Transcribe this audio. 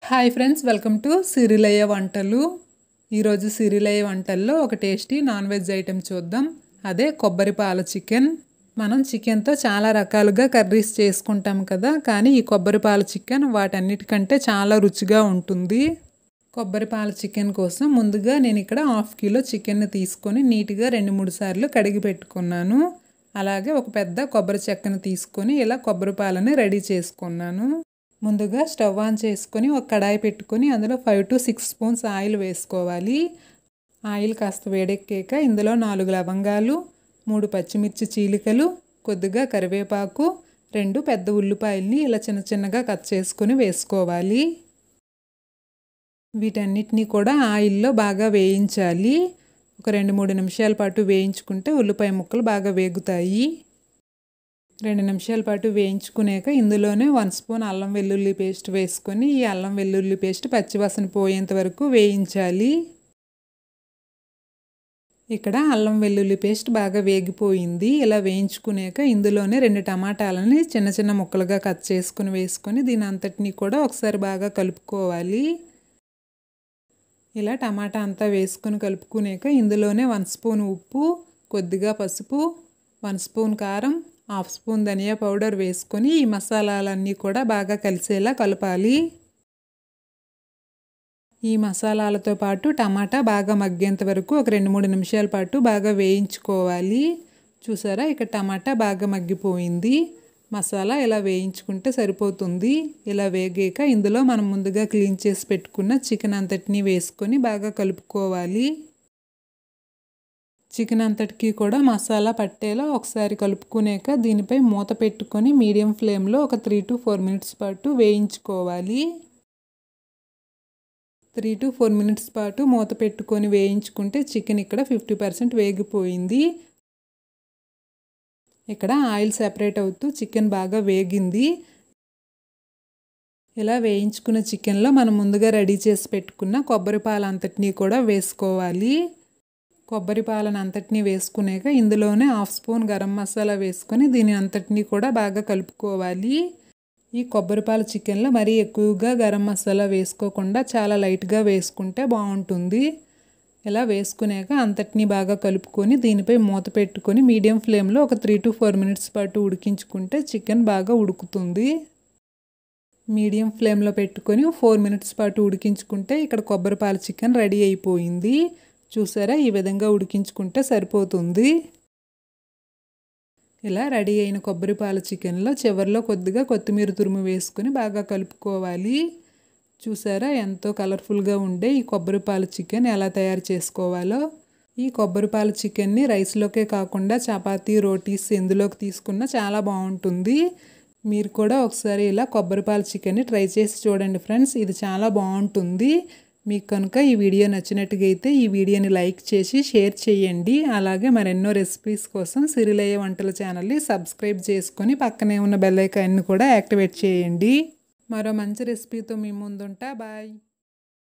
hi friends welcome to Sirilayya వంటలు ఈరోజు సిరిలయ్య వంటల్లో ఒక టేస్టీ నాన్ వెజ్ ఐటెం చూద్దాం అదే కొబ్బరి పాల చికెన్ మనం చికెన్తో చాలా రకాలుగా కర్రీస్ చేసుకుంటాం కదా కానీ ఈ కొబ్బరి పాల చికెన్ వాటన్నిటికంటే చాలా రుచిగా ఉంటుంది కొబ్బరి పాల చికెన్ కోసం ముందుగా నేను ఇక్కడ హాఫ్ కిలో చికెన్ని తీసుకొని నీట్గా రెండు మూడు సార్లు కడిగి పెట్టుకున్నాను అలాగే ఒక పెద్ద కొబ్బరి చెక్కను తీసుకొని ఇలా కొబ్బరి పాలని రెడీ చేసుకున్నాను ముందుగా స్టవ్ ఆన్ చేసుకొని ఒక కడాయి పెట్టుకొని అందులో five to six spoons oil వేసుకోవాలి ఆయిల్ కాస్త వేడెక్కాక ఇందులో నాలుగు లవంగాలు మూడు పచ్చిమిర్చి చీలికలు కొద్దిగా కరివేపాకు రెండు పెద్ద ఉల్లిపాయల్ని ఇలా చిన్న చిన్నగా కట్ చేసుకొని వేసుకోవాలి వీటన్నిటినీ కూడా ఆయిల్లో బాగా వేయించాలి ఒక రెండు మూడు నిమిషాల పాటు వేయించుకుంటే ఉల్లిపాయ ముక్కలు బాగా వేగుతాయి రెండు నిమిషాల పాటు వేయించుకునేక ఇందులోనే వన్ స్పూన్ అల్లం వెల్లుల్లి పేస్ట్ వేసుకొని ఈ అల్లం వెల్లుల్లి పేస్ట్ పచ్చివాసన పోయేంత వరకు వేయించాలి ఇక్కడ అల్లం వెల్లుల్లి పేస్ట్ బాగా వేగిపోయింది ఇలా వేయించుకునేక ఇందులోనే రెండు టమాటాలని చిన్న చిన్న ముక్కలుగా కట్ చేసుకుని వేసుకొని దీని అంతటినీ కూడా ఒకసారి బాగా కలుపుకోవాలి ఇలా టమాటా అంతా వేసుకొని కలుపుకునేక ఇందులోనే వన్ స్పూన్ ఉప్పు కొద్దిగా పసుపు వన్ స్పూన్ కారం హాఫ్ స్పూన్ ధనియా పౌడర్ వేసుకొని ఈ మసాలాలన్నీ కూడా బాగా కలిసేలా కలపాలి ఈ మసాలాలతో పాటు టమాటా బాగా మగ్గేంత వరకు ఒక రెండు మూడు నిమిషాల పాటు బాగా వేయించుకోవాలి చూసారా ఇక టమాటా బాగా మగ్గిపోయింది మసాలా ఇలా వేయించుకుంటే సరిపోతుంది ఇలా వేగాక ఇందులో మనం ముందుగా క్లీన్ చేసి పెట్టుకున్న చికెన్ అంతటిని వేసుకొని బాగా కలుపుకోవాలి చికెన్ అంతటికి కూడా మసాలా పట్టేలా ఒకసారి కలుపుకునేక దీనిపై మూత పెట్టుకొని మీడియం ఫ్లేమ్లో ఒక త్రీ టు ఫోర్ మినిట్స్ పాటు వేయించుకోవాలి త్రీ టు ఫోర్ మినిట్స్ పాటు మూత పెట్టుకొని వేయించుకుంటే చికెన్ ఇక్కడ ఫిఫ్టీ పర్సెంట్ వేగిపోయింది ఇక్కడ ఆయిల్ సెపరేట్ అవుతూ చికెన్ బాగా వేగింది ఇలా వేయించుకున్న చికెన్లో మనం ముందుగా రెడీ చేసి పెట్టుకున్న కొబ్బరి పాలు అంతటినీ కూడా వేసుకోవాలి కొబ్బరి పాలను అంతటినీ వేసుకునేక ఇందులోనే హాఫ్ స్పూన్ గరం మసాలా వేసుకొని దీని అంతటినీ కూడా బాగా కలుపుకోవాలి ఈ కొబ్బరిపాల చికెన్లో మరీ ఎక్కువగా గరం మసాలా వేసుకోకుండా చాలా లైట్గా వేసుకుంటే బాగుంటుంది ఇలా వేసుకునేక అంతటినీ బాగా కలుపుకొని దీనిపై మూత పెట్టుకొని మీడియం ఫ్లేమ్లో ఒక త్రీ టు ఫోర్ మినిట్స్ పాటు ఉడికించుకుంటే చికెన్ బాగా ఉడుకుతుంది మీడియం ఫ్లేమ్లో పెట్టుకొని ఫోర్ మినిట్స్ పాటు ఉడికించుకుంటే ఇక్కడ కొబ్బరిపాల చికెన్ రెడీ అయిపోయింది చూసారా ఈ విధంగా ఉడికించుకుంటే సరిపోతుంది ఇలా రెడీ అయిన కొబ్బరి పాల చికెన్లో చివరిలో కొద్దిగా కొత్తిమీర తురుము వేసుకొని బాగా కలుపుకోవాలి చూసారా ఎంతో కలర్ఫుల్గా ఉండే ఈ కొబ్బరి పాల చికెన్ ఎలా తయారు చేసుకోవాలో ఈ కొబ్బరి పాల చికెన్ని రైస్లోకే కాకుండా చపాతీ రోటీస్ ఎందులోకి తీసుకున్నా చాలా బాగుంటుంది మీరు కూడా ఒకసారి ఇలా కొబ్బరి పాల చికెన్ని ట్రై చేసి చూడండి ఫ్రెండ్స్ ఇది చాలా బాగుంటుంది మీకు కనుక ఈ వీడియో నచ్చినట్టుగా అయితే ఈ వీడియోని లైక్ చేసి షేర్ చేయండి అలాగే మరెన్నో రెసిపీస్ కోసం సిరిలయ్య వంటల ఛానల్ని సబ్స్క్రైబ్ చేసుకొని పక్కనే ఉన్న బెల్ ఐకాన్ని కూడా యాక్టివేట్ చేయండి మరో మంచి రెసిపీతో మీ ముందుంటా బాయ్